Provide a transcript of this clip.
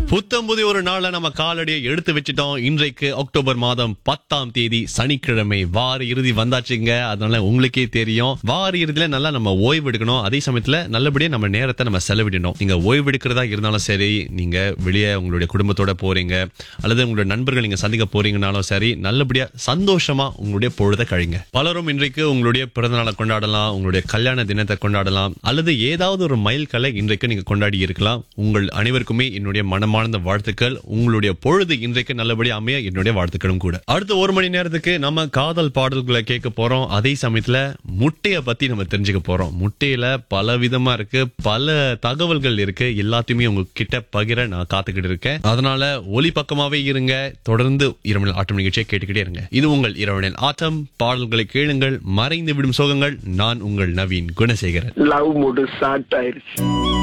புத்தம் புதிய ஒரு நாள்ல நம்ம காலடியை எடுத்து வச்சிட்டோம் இன்றைக்கு அக்டோபர் மாதம் பத்தாம் தேதி சனிக்கிழமை வார இறுதி வந்தாச்சுங்க அதனால உங்களுக்கே தெரியும் வார இறுதியில நல்லா நம்ம ஓய்வு எடுக்கணும் அதே சமயத்துல நல்லபடியா நம்ம நேரத்தை நம்ம செலவிடணும் நீங்க ஓய்வு எடுக்கிறதா இருந்தாலும் சரி நீங்க வெளியே உங்களுடைய குடும்பத்தோட போறீங்க அல்லது உங்களுடைய நண்பர்கள் நீங்க சந்திக்க போறீங்கனாலும் சரி நல்லபடியா சந்தோஷமா உங்களுடைய பொழுத கழிங்க பலரும் இன்றைக்கு உங்களுடைய பிறந்தநாளை கொண்டாடலாம் உங்களுடைய கல்யாண தினத்தை கொண்டாடலாம் அல்லது ஏதாவது ஒரு மைல்கல்லை இன்றைக்கு நீங்க கொண்டாடி இருக்கலாம் உங்கள் அனைவருக்குமே என்னுடைய மனமார்ந்த வாழ்த்துக்கள் உங்களுடைய பொழுது இன்றைக்கு நல்லபடியா அமைய என்னுடைய வாழ்த்துக்களும் கூட அடுத்த ஒரு மணி நேரத்துக்கு நம்ம காதல் பாடல்களை கேட்க போறோம் அதே சமயத்துல முட்டைய பத்தி நம்ம தெரிஞ்சுக்க போறோம் முட்டையில பல விதமா இருக்கு பல தகவல்கள் இருக்கு எல்லாத்தையுமே உங்ககிட்ட பகிர நான் காத்துக்கிட்டு இருக்கேன் அதனால ஒலி பக்கமாவே இருங்க தொடர்ந்து இரவு ஆட்டம் நிகழ்ச்சியை கேட்டுக்கிட்டே இருங்க இது உங்கள் இரவு ஆட்டம் பாடல்களை கேளுங்கள் மறைந்து விடும் சோகங்கள் நான் உங்கள் Naveen Gunasekaran love mood start ஆயிருச்சு